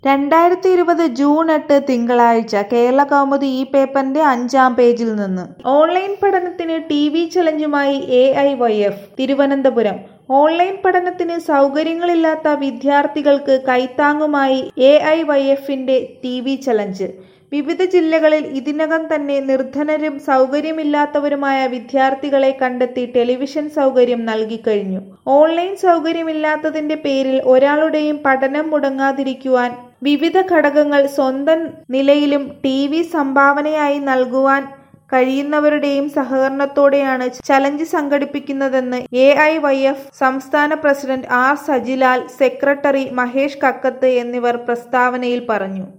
രണ്ടായിരത്തി ഇരുപത് ജൂൺ എട്ട് തിങ്കളാഴ്ച കേരള കൗമുദി ഈ പേപ്പറിന്റെ അഞ്ചാം പേജിൽ നിന്ന് ഓൺലൈൻ പഠനത്തിന് ടി വി ചലഞ്ചുമായി A I Y F Thiruvananthapuram online പഠനത്തിന് സൗകര്യങ്ങളില്ലാത്ത വിദ്യാർത്ഥികൾക്ക് കൈത്താങ്ങുമായി എ ഐ വൈ എഫിന്റെ ടി വി ചലഞ്ച് വിവിധ ജില്ലകളിൽ ഇതിനകം തന്നെ നിർധനരും സൗകര്യമില്ലാത്തവരുമായ വിദ്യാർത്ഥികളെ കണ്ടെത്തി ടെലിവിഷൻ സൗകര്യം നൽകിക്കഴിഞ്ഞു ഓൺലൈൻ സൗകര്യമില്ലാത്തതിന്റെ പേരിൽ ഒരാളുടെയും പഠനം മുടങ്ങാതിരിക്കുവാൻ വിവിധ ഘടകങ്ങൾ സ്വന്തം നിലയിലും ടി വി സംഭാവനയായി നൽകുവാൻ കഴിയുന്നവരുടെയും സഹകരണത്തോടെയാണ് ചലഞ്ച് സംഘടിപ്പിക്കുന്നതെന്ന് എ ഐ വൈ എഫ് സംസ്ഥാന president R Sajilal secretary Mahesh Kakkath എന്നിവർ പ്രസ്താവനയിൽ പറഞ്ഞു